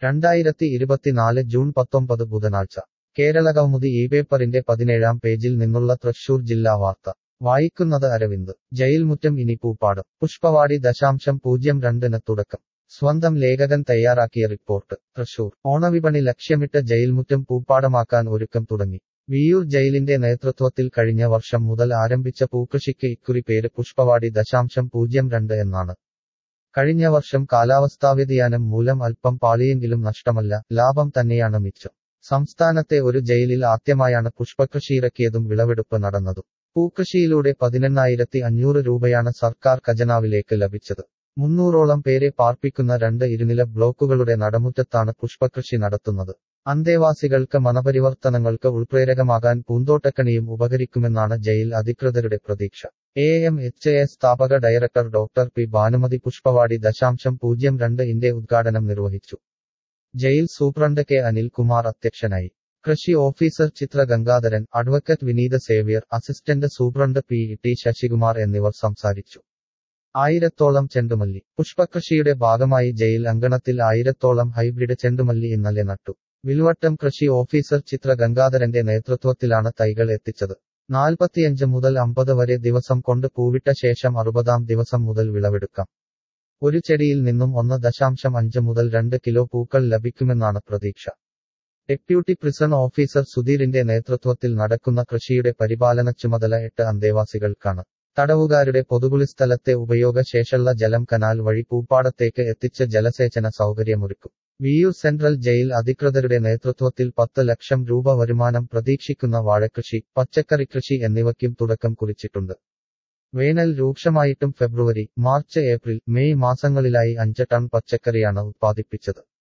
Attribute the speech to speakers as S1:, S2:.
S1: രണ്ടായിരത്തി ഇരുപത്തിനാല് ജൂൺ പത്തൊമ്പത് ബുധനാഴ്ച കേരളകൗമുദി ഈ പേപ്പറിന്റെ പതിനേഴാം പേജിൽ നിന്നുള്ള തൃശൂർ ജില്ലാ വാർത്ത വായിക്കുന്നത് അരവിന്ദ് ജയിൽമുറ്റം ഇനി പൂപ്പാടം പുഷ്പവാടി ദശാംശം പൂജ്യം രണ്ടിന് തുടക്കം സ്വന്തം ലേഖകൻ തയ്യാറാക്കിയ റിപ്പോർട്ട് തൃശൂർ ഓണവിപണി ലക്ഷ്യമിട്ട് ജയിൽമുറ്റം പൂപ്പാടമാക്കാൻ ഒരുക്കം തുടങ്ങി വിയൂർ ജയിലിന്റെ നേതൃത്വത്തിൽ കഴിഞ്ഞ വർഷം മുതൽ ആരംഭിച്ച പൂക്കൃഷിക്ക് ഇക്കുറി പേര് പുഷ്പവാടി ദശാംശം പൂജ്യം രണ്ട് എന്നാണ് കഴിഞ്ഞ വർഷം കാലാവസ്ഥാവ്യതിയാനം മൂലം അല്പം പാളിയെങ്കിലും നഷ്ടമല്ല ലാഭം തന്നെയാണ് മിച്ചം സംസ്ഥാനത്തെ ഒരു ജയിലിൽ ആദ്യമായാണ് പുഷ്പകൃഷി ഇറക്കിയതും വിളവെടുപ്പ് നടന്നതും പൂക്കൃഷിയിലൂടെ പതിനെണ്ണായിരത്തി അഞ്ഞൂറ് രൂപയാണ് സർക്കാർ ഖജനാവിലേക്ക് ലഭിച്ചത് മുന്നൂറോളം പേരെ പാർപ്പിക്കുന്ന രണ്ട് ഇരുനില ബ്ലോക്കുകളുടെ നടുമുറ്റത്താണ് പുഷ്പകൃഷി നടത്തുന്നത് അന്തേവാസികൾക്ക് മനപരിവർത്തനങ്ങൾക്ക് ഉൾപ്രേരകമാകാൻ പൂന്തോട്ടക്കണിയും ഉപകരിക്കുമെന്നാണ് ജയിൽ അധികൃതരുടെ പ്രതീക്ഷ എ എം എച്ച് എ സ്ഥാപക director doctor P Bhanumathi Pushpavadi ദശാംശം പൂജ്യം രണ്ട് ഇന്റെ ഉദ്ഘാടനം നിർവഹിച്ചു ജയിൽ സൂപ്രണ്ട് കെ അനിൽകുമാർ അധ്യക്ഷനായി കൃഷി officer Chitra Gangadharan advocate Vineetha Xavier assistant superintendent P T Sasikumar എന്നിവർ സംസാരിച്ചു ആയിരത്തോളം ചെണ്ടുമല്ലി പുഷ്പകൃഷിയുടെ ഭാഗമായി ജയിൽ അങ്കണത്തിൽ ആയിരത്തോളം ഹൈബ്രിഡ് ചെണ്ടുമല്ലി ഇന്നലെ നട്ടു വിൽവട്ടം കൃഷി ഓഫീസർ ചിത്ര ഗംഗാധരന്റെ നേതൃത്വത്തിലാണ് തൈകൾ എത്തിച്ചത് നാൽപ്പത്തിയഞ്ച് മുതൽ അമ്പത് വരെ ദിവസം കൊണ്ട് പൂവിട്ട ശേഷം അറുപതാം ദിവസം മുതൽ വിളവെടുക്കാം ഒരു ചെടിയിൽ നിന്നും ഒന്ന് ദശാംശം അഞ്ച് മുതൽ രണ്ട് കിലോ പൂക്കൾ ലഭിക്കുമെന്നാണ് പ്രതീക്ഷ ഡെപ്യൂട്ടി പ്രിസൺ ഓഫീസർ സുധീറിന്റെ നേതൃത്വത്തിൽ നടക്കുന്ന കൃഷിയുടെ പരിപാലന ചുമതല എട്ട് അന്തേവാസികൾക്കാണ് തടവുകാരുടെ പൊതുകുളിസ്ഥലത്തെ ഉപയോഗശേഷമുള്ള ജലം കനാൽ വഴി പൂപ്പാടത്തേക്ക് എത്തിച്ച് ജലസേചന സൗകര്യമൊരുക്കും വിയൂർ സെൻട്രൽ ജയിൽ അധികൃതരുടെ നേതൃത്വത്തിൽ പത്ത് ലക്ഷം രൂപ വരുമാനം പ്രതീക്ഷിക്കുന്ന വാഴകൃഷി പച്ചക്കറി കൃഷി എന്നിവയ്ക്കും തുടക്കം കുറിച്ചിട്ടുണ്ട് വേനൽ രൂക്ഷമായിട്ടും ഫെബ്രുവരി മാർച്ച് ഏപ്രിൽ മെയ് മാസങ്ങളിലായി അഞ്ച് ടൺ പച്ചക്കറിയാണ് ഉത്പാദിപ്പിച്ചത്